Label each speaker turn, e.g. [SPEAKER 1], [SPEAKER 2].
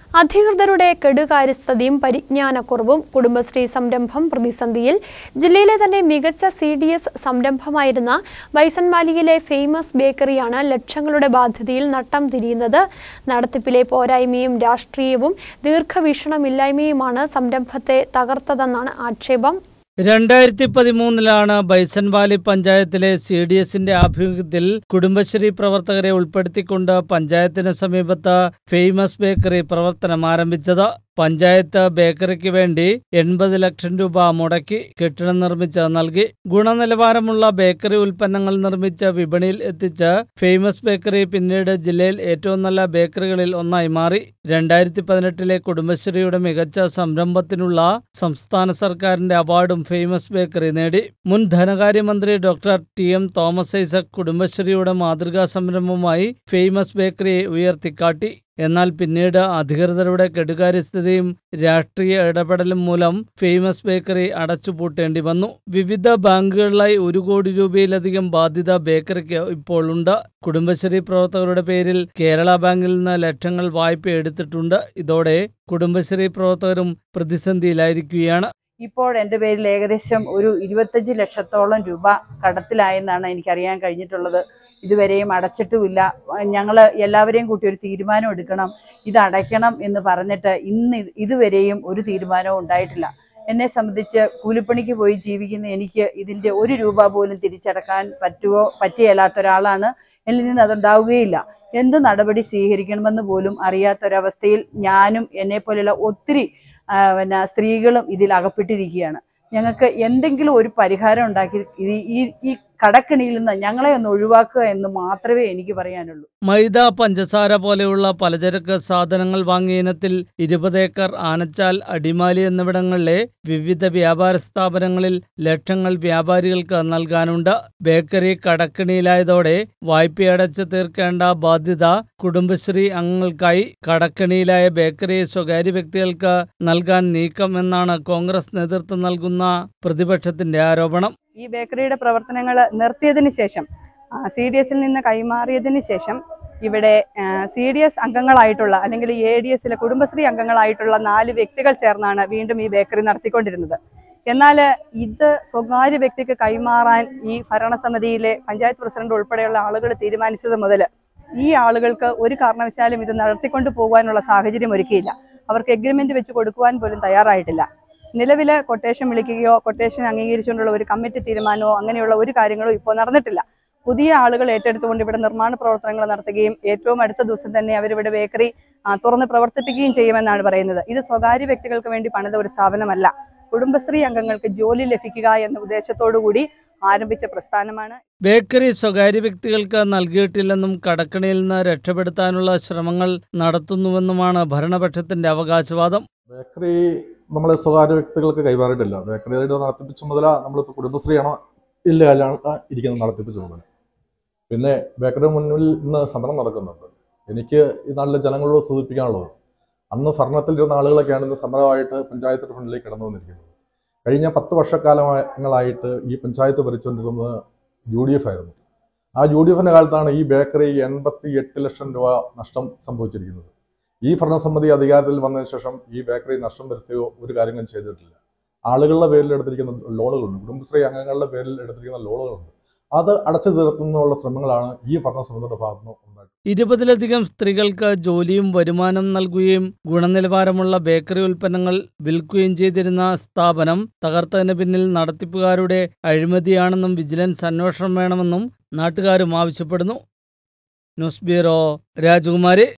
[SPEAKER 1] അധികൃതരുടെ കെടുകാര്യസ്ഥതയും പരിജ്ഞാനക്കുറവും കുടുംബശ്രീ സംരംഭം പ്രതിസന്ധിയിൽ ജില്ലയിലെ തന്നെ മികച്ച സി ഡി എസ് സംരംഭമായിരുന്ന ബൈസൺവാലിയിലെ ഫേമസ് ബേക്കറിയാണ് ലക്ഷങ്ങളുടെ ബാധ്യതയിൽ നട്ടം തിരിയുന്നത് നടത്തിപ്പിലെ പോരായ്മയും രാഷ്ട്രീയവും ദീർഘവീക്ഷണമില്ലായ്മയുമാണ് സംരംഭത്തെ തകർത്തതെന്നാണ് ആക്ഷേപം
[SPEAKER 2] രണ്ടായിരത്തി പതിമൂന്നിലാണ് ബൈസൺവാലി പഞ്ചായത്തിലെ സി ഡി എസിന്റെ ആഭിമുഖ്യത്തിൽ കുടുംബശ്രീ പ്രവർത്തകരെ ഉൾപ്പെടുത്തിക്കൊണ്ട് പഞ്ചായത്തിന് സമീപത്ത് ഫേമസ് ബേക്കറി പ്രവർത്തനം ആരംഭിച്ചത് പഞ്ചായത്ത് ബേക്കറിക്ക് വേണ്ടി എൺപത് ലക്ഷം രൂപ മുടക്കി കെട്ടിടം നിർമ്മിച്ച് നൽകി ഗുണനിലവാരമുള്ള ബേക്കറി ഉൽപ്പന്നങ്ങൾ നിർമ്മിച്ച് വിപണിയിൽ എത്തിച്ച് ഫേമസ് ബേക്കറി പിന്നീട് ജില്ലയിൽ ഏറ്റവും നല്ല ബേക്കറികളിൽ ഒന്നായി മാറി രണ്ടായിരത്തി പതിനെട്ടിലെ കുടുംബശ്രീയുടെ മികച്ച സംരംഭത്തിനുള്ള സംസ്ഥാന സർക്കാരിന്റെ അവാർഡും ഫേമസ് ബേക്കറി നേടി മുൻ ധനകാര്യമന്ത്രി doctor T M Thomas Isaac കുടുംബശ്രീയുടെ മാതൃകാ സംരംഭമായി ഫേമസ് ബേക്കറിയെ ഉയർത്തിക്കാട്ടി എന്നാൽ പിന്നീട് അധികൃതരുടെ കെടുകാര്യസ്ഥതയും രാഷ്ട്രീയ ഇടപെടലും മൂലം ഫേമസ് ബേക്കറി അടച്ചുപൂട്ടേണ്ടി വന്നു വിവിധ ബാങ്കുകളിലായി ഒരു കോടി രൂപയിലധികം ബാധ്യത ബേക്കറിക്ക് ഇപ്പോൾ ഉണ്ട് കുടുംബശ്രീ പ്രവർത്തകരുടെ പേരിൽ കേരള ബാങ്കിൽ നിന്ന് ലക്ഷങ്ങൾ വായ്പ എടുത്തിട്ടുണ്ട് ഇതോടെ കുടുംബശ്രീ പ്രവർത്തകരും പ്രതിസന്ധിയിലായിരിക്കുകയാണ്
[SPEAKER 3] ഇപ്പോൾ എൻ്റെ പേരിൽ ഏകദേശം ഒരു ഇരുപത്തഞ്ച് ലക്ഷത്തോളം രൂപ കടത്തിലായെന്നാണ് എനിക്കറിയാൻ കഴിഞ്ഞിട്ടുള്ളത് ഇതുവരെയും അടച്ചിട്ടുമില്ല ഞങ്ങൾ എല്ലാവരെയും കൂട്ടി ഒരു തീരുമാനം എടുക്കണം ഇത് അടയ്ക്കണം എന്ന് പറഞ്ഞിട്ട് ഇന്ന് ഇത് ഇതുവരെയും ഒരു തീരുമാനവും ഉണ്ടായിട്ടില്ല എന്നെ സംബന്ധിച്ച് കൂലിപ്പണിക്ക് പോയി ജീവിക്കുന്ന എനിക്ക് ഇതിൻ്റെ ഒരു രൂപ പോലും തിരിച്ചടക്കാൻ പറ്റുമോ പറ്റിയല്ലാത്ത ഒരാളാണ് എന്നിൽ നിന്ന് അതുണ്ടാവുകയില്ല എന്ത് നടപടി സ്വീകരിക്കണമെന്ന് പോലും അറിയാത്തൊരവസ്ഥയിൽ ഞാനും എന്നെ പോലെയുള്ള ഒത്തിരി ആ, പിന്നെ സ്ത്രീകളും ഇതിൽ അകപ്പെട്ടിരിക്കുകയാണ് ഞങ്ങൾക്ക് എന്തെങ്കിലും ഒരു പരിഹാരം ഉണ്ടാക്കി ഇത് ഈ ഈ കടക്കിണിയിൽ നിന്ന് ഞങ്ങളെ ഒന്ന് ഒഴിവാക്കുക എന്ന് മാത്രമേ എനിക്ക് പറയാനുള്ളൂ
[SPEAKER 2] മൈദ പഞ്ചസാര പോലെയുള്ള പലചരക്ക് സാധനങ്ങൾ വാങ്ങിയ ഇനത്തിൽ ഇരുപത് ഏക്കർ ആനച്ചാൽ അടിമാലി എന്നിവിടങ്ങളിലെ വിവിധ വ്യാപാര സ്ഥാപനങ്ങളിൽ ലക്ഷങ്ങൾ വ്യാപാരികൾക്ക് നൽകാനുണ്ട് ബേക്കറി കടക്കിണിയിലായതോടെ വായ്പയടച്ച് തീർക്കേണ്ട ബാധ്യത കുടുംബശ്രീ അംഗങ്ങൾക്കായി കടക്കിണിയിലായ ബേക്കറി സ്വകാര്യ വ്യക്തികൾക്ക് നൽകാൻ നീക്കം എന്നാണ് കോൺഗ്രസ് നേതൃത്വം നൽകുന്ന പ്രതിപക്ഷത്തിന്റെ ആരോപണം
[SPEAKER 4] ഈ ബേക്കറിയുടെ പ്രവർത്തനങ്ങൾ നിർത്തിയതിന് ശേഷം സി ഡി എസിൽ നിന്ന് കൈമാറിയതിന് ശേഷം ഇവിടെ സി ഡി എസ് അംഗങ്ങളായിട്ടുള്ള അല്ലെങ്കിൽ എ ഡി എസിലെ കുടുംബശ്രീ അംഗങ്ങളായിട്ടുള്ള നാല് വ്യക്തികൾ ചേർന്നാണ് വീണ്ടും ഈ ബേക്കറി നടത്തിക്കൊണ്ടിരുന്നത് എന്നാൽ ഇത് സ്വകാര്യ വ്യക്തിക്ക് കൈമാറാൻ ഈ ഭരണസമിതിയിലെ പഞ്ചായത്ത് പ്രസിഡന്റ് ഉൾപ്പെടെയുള്ള ആളുകൾ തീരുമാനിച്ചത് മുതൽ ഈ ആളുകൾക്ക് ഒരു കാരണവശാലും ഇത് നടത്തിക്കൊണ്ടു പോകാനുള്ള സാഹചര്യം ഒരുക്കിയില്ല അവർക്ക് എഗ്രിമെന്റ് വെച്ച് കൊടുക്കുവാൻ പോലും തയ്യാറായിട്ടില്ല നിലവിലെ കൊട്ടേഷൻ വിളിക്കുകയോ കൊട്ടേഷൻ അംഗീകരിച്ചുകൊണ്ടുള്ള ഒരു കമ്മിറ്റി തീരുമാനമോ അങ്ങനെയുള്ള ഒരു കാര്യങ്ങളും ഇപ്പോൾ നടന്നിട്ടില്ല പുതിയ ആളുകൾ ഏറ്റെടുത്തുകൊണ്ട് ഇവിടെ നിർമ്മാണ പ്രവർത്തനങ്ങൾ നടത്തുകയും ഏറ്റവും അടുത്ത ദിവസം തന്നെ അവരിവിടെ ബേക്കറി ആ, തുറന്ന് പ്രവർത്തിപ്പിക്കുകയും ചെയ്യുമെന്നാണ് പറയുന്നത് ഇത് സ്വകാര്യ വ്യക്തികൾക്ക് വേണ്ടി പണിത ഒരു സ്ഥാപനമല്ല കുടുംബശ്രീ അംഗങ്ങൾക്ക് ജോലി ലഭിക്കുക എന്ന ഉദ്ദേശത്തോടു കൂടി ആരംഭിച്ച പ്രസ്ഥാനമാണ്
[SPEAKER 2] ബേക്കറി സ്വകാര്യ വ്യക്തികൾക്ക് നൽകിയിട്ടില്ലെന്നും കടക്കണിയിൽ നിന്ന് രക്ഷപ്പെടുത്താനുള്ള ശ്രമങ്ങൾ നടത്തുന്നുവെന്നുമാണ് ഭരണപക്ഷത്തിന്റെ അവകാശവാദം
[SPEAKER 5] ബേക്കറി നമ്മൾ സ്വകാര്യ വ്യക്തികൾക്ക് കൈമാറിയിട്ടില്ല ബേക്കറിയുടെ നടത്തിപ്പ് ചുമതല നമ്മളിപ്പോൾ കുടുംബശ്രീയാണ് ഇല്ലയാണ് ഇരിക്കുന്നത് നടത്തിപ്പ് ചുമതല പിന്നെ ബേക്കറി മുന്നിൽ ഇന്ന് സമരം നടക്കുന്നുണ്ട് എനിക്ക് ഈ നാട്ടിലെ ജനങ്ങളോട് സൂചിപ്പിക്കാനുള്ളത് അന്ന് ഭരണത്തിലിരുന്ന ആളുകളൊക്കെയാണ് ഇന്ന് സമരമായിട്ട് പഞ്ചായത്തിന്റെ ഫ്രണ്ടിലേക്ക് കടന്നു വന്നിരിക്കുന്നത് കഴിഞ്ഞ പത്ത് വർഷക്കാലങ്ങളായിട്ട് ഈ പഞ്ചായത്ത് ഭരിച്ചുകൊണ്ടിരുന്നത് യു ഡി എഫ് ആയിരുന്നു ആ യു ഡി എഫിന്റെ കാലത്താണ് ഈ ബേക്കറി എൺപത്തി എട്ട് ലക്ഷം രൂപ നഷ്ടം സംഭവിച്ചിരിക്കുന്നത് ഈ ഭരണസമിതി അധികാരത്തിൽ വന്നതിന് ശേഷം ഈ ബേക്കറി നഷ്ടം വരുത്തുകയോ ഒരു കാര്യങ്ങളും ചെയ്തിട്ടില്ല ആളുകളുടെ പേരിൽ എടുത്തിരിക്കുന്ന ലോണുകളുണ്ട് കുടുംബശ്രീ അംഗങ്ങളുടെ പേരിൽ എടുത്തിരിക്കുന്ന ലോണുകളുണ്ട് അത് അടച്ചു തീർത്തുന്നതിനുള്ള ശ്രമങ്ങളാണ് ഈ ഭരണസമിതിയുടെ ഭാഗത്തുനിന്ന് ഉണ്ടായിട്ടുള്ളത്
[SPEAKER 2] ഇരുപതിലധികം സ്ത്രീകൾക്ക് ജോലിയും വരുമാനം നൽകുകയും ഗുണനിലവാരമുള്ള ബേക്കറി ഉൽപ്പന്നങ്ങൾ വിൽക്കുകയും ചെയ്തിരുന്ന സ്ഥാപനം തകർത്തതിന് പിന്നിൽ നടത്തിപ്പുകാരുടെ അഴിമതിയാണെന്നും വിജിലൻസ് അന്വേഷണം വേണമെന്നും നാട്ടുകാരും ആവശ്യപ്പെടുന്നു ന്യൂസ് ബ്യൂറോ രാജകുമാരി